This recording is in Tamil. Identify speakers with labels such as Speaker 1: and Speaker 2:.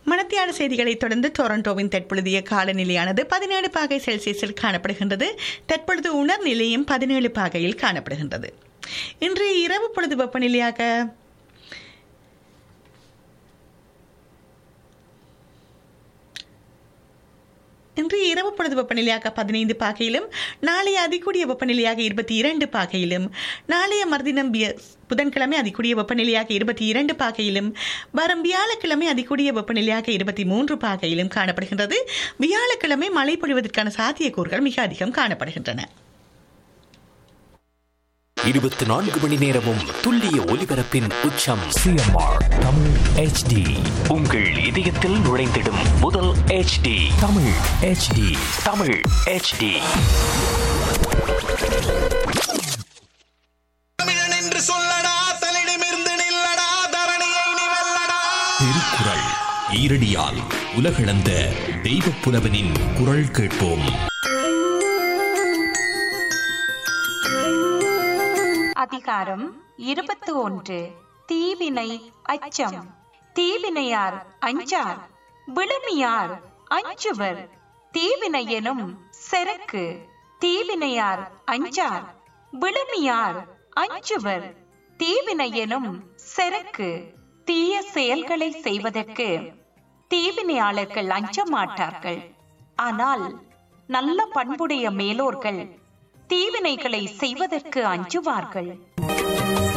Speaker 1: மணத்தியாட செய்திகளைத் தொடர்ந்து டொரண்டோவின் தற்பொழுதைய காலநிலையானது பதினேழு பாகை செல்சியஸில் காணப்படுகின்றது தற்பொழுது உணர் நிலையம் பதினேழு பாகையில் காணப்படுகின்றது இன்று இரவு பொழுது வெப்பநிலையாக இன்று இரவு பொழுது வெப்பநிலையாக பதினைந்து பாகையிலும் நாளைய அதிகூடிய வெப்பநிலையாக இருபத்தி இரண்டு பாகையிலும் நாளைய மறுதினம் விய- புதன்கிழமை அதிகூடிய வெப்பநிலையாக இருபத்தி இரண்டு பாகையிலும் வரும் வியாழக்கிழமை அதிகூடிய வெப்பநிலையாக இருபத்தி மூன்று பாகையிலும் காணப்படுகின்றது வியாழக்கிழமை மழை பொழிவதற்கான சாத்தியக்கூறுகள் மிக அதிகம் காணப்படுகின்றன
Speaker 2: இருபத்தி நான்கு மணி நேரமும் துல்லிய ஒலிபரப்பின் உச்சம்
Speaker 3: சிஎம்ஆர் தமிழ் HD
Speaker 2: உங்கள் இதயத்தில் நுழைந்திடும் முதல் HD
Speaker 3: Tamil HD
Speaker 2: Tamil HD
Speaker 4: தமிழன் என்று சொல்லடா தலிடமிருந்து நில்லடா தரணியை நீ வெல்லடா
Speaker 3: திருக்குறள் ஈரடியால் உலகளந்த தெய்வப் புலவனின் குரல் கேட்போம்
Speaker 5: அதிகாரம் இருபத்து ஒன்று தீவினை அச்சம் தீவினையார் அஞ்சார் விழுமியார் அஞ்சுவர் தீவினை எனும் செருக்கு தீவினையார் அஞ்சார் விழுமியார் அஞ்சுவர் தீவினை எனும் செருக்கு தீய செயல்களை செய்வதற்கு தீவினையாளர்கள் அஞ்ச மாட்டார்கள் ஆனால் நல்ல பண்புடைய மேலோர்கள் தீவினைகளை செய்வதற்கு அஞ்சுவார்கள்